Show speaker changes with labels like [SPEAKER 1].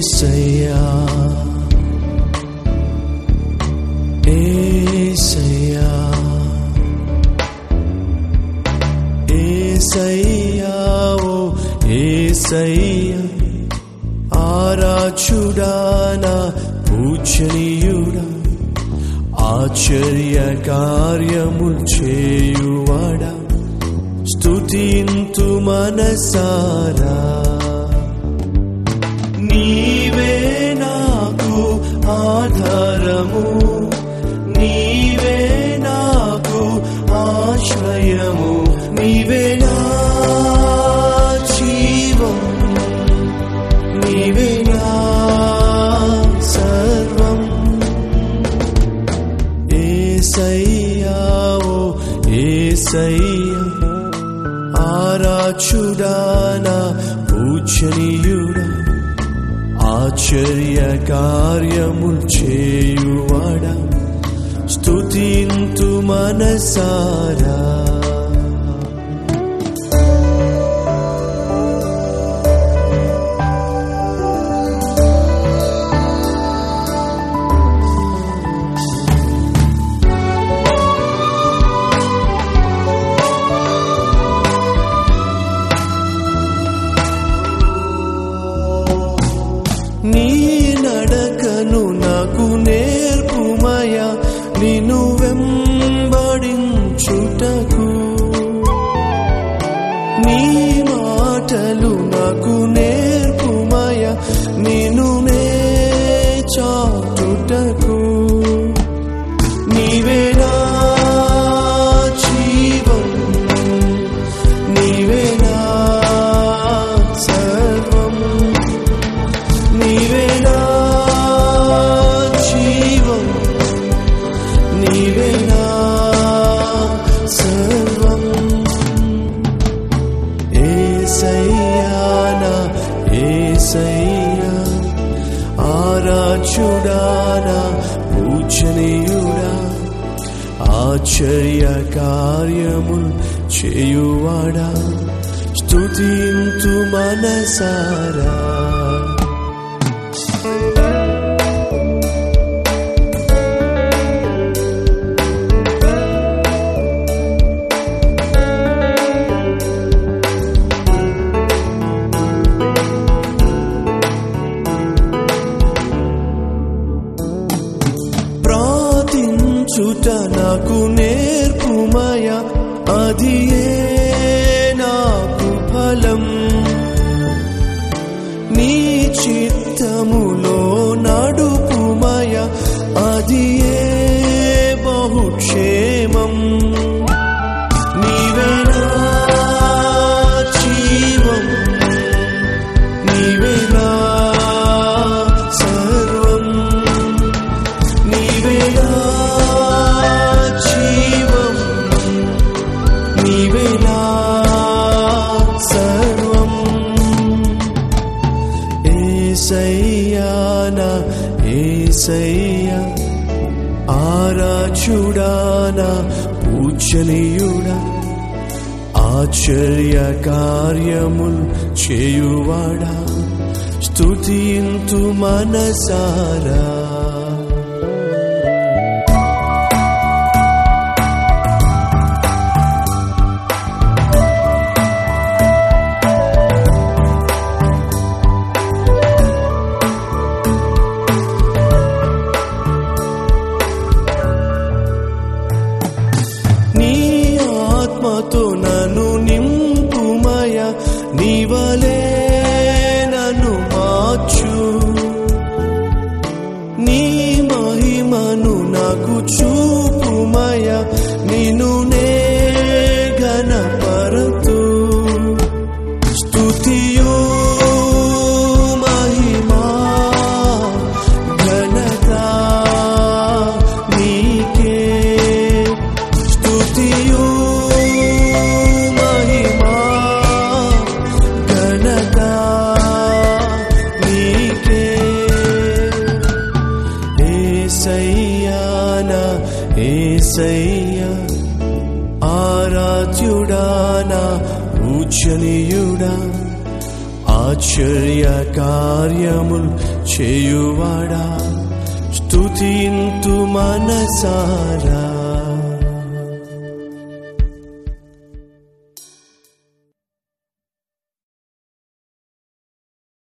[SPEAKER 1] ఏసయ్యా ఏసయ్యా ఏసయ్యా ఓ ఏసయ్యా ఆరాచుడానా పూజనీయుడా ఆశ్చర్య కార్యముల్ చేయువాడా స్తుతింతు మనసారా నీవే నాకు ఆధారము నీవే నాకు ఆశ్రయము నీవే నా జీవం నీవే నా సర్వం ఏసయ్యా ఓ ఏసయ్యా ఆరాచుడానా పూజనీయుడా ఆశ్చర్య కార్యముల్ చేయువాడా స్తుతింతు మనసారా నీ నడకను నాకు నేర్పుమయ నిన్ను వెంబడించుటకు నీ మాటలు నాకు నేర్పుమయ నిన్ను నే చాటుటకు నీవే నా జీవం నీవే నా సర్వం నీవే నా జీవం నీవే నా సర్వం ఏసయ్యా నా ఏసయ్యా ఆరాచుడానా పూజనీయుడా ఆశ్చర్య కార్యముల్ చేయువాడా స్తుతింతు మనసారా ప్రార్థించుట నాకు నేర్పుమయ అది ఏ నాకు ఫలం నీ చిత్తములో నడుపుమయ అది ఏ బహుక్షేమం నీవే నా జీవం నీవే నా సర్వం నీవే నా జీవం నీవే నా సర్వం ఏసయ్యా నా ఏసయ్యా ఆరాచుడానా పూజనీయుడా ఆశ్చర్య కార్యముల్ చేయువాడా స్తుతింతు మనసారా నీ ఆత్మతో నన్ను నింపుమయ నీవలే నన్ను మార్చు నీ మహిమను నాకు చూపుమయ నిన్ను నే గణపరతు స్తుతియు మహిమా ఘనత నీకే స్తుతియు మహిమా ఘనత నీకే ఏసయ్యానా ఏసయ్యా ఆరాధ్యుడానా పూజనీయుడా ఆశ్చర్య కార్యములు చేయువాడా స్తుతింతు మనసారా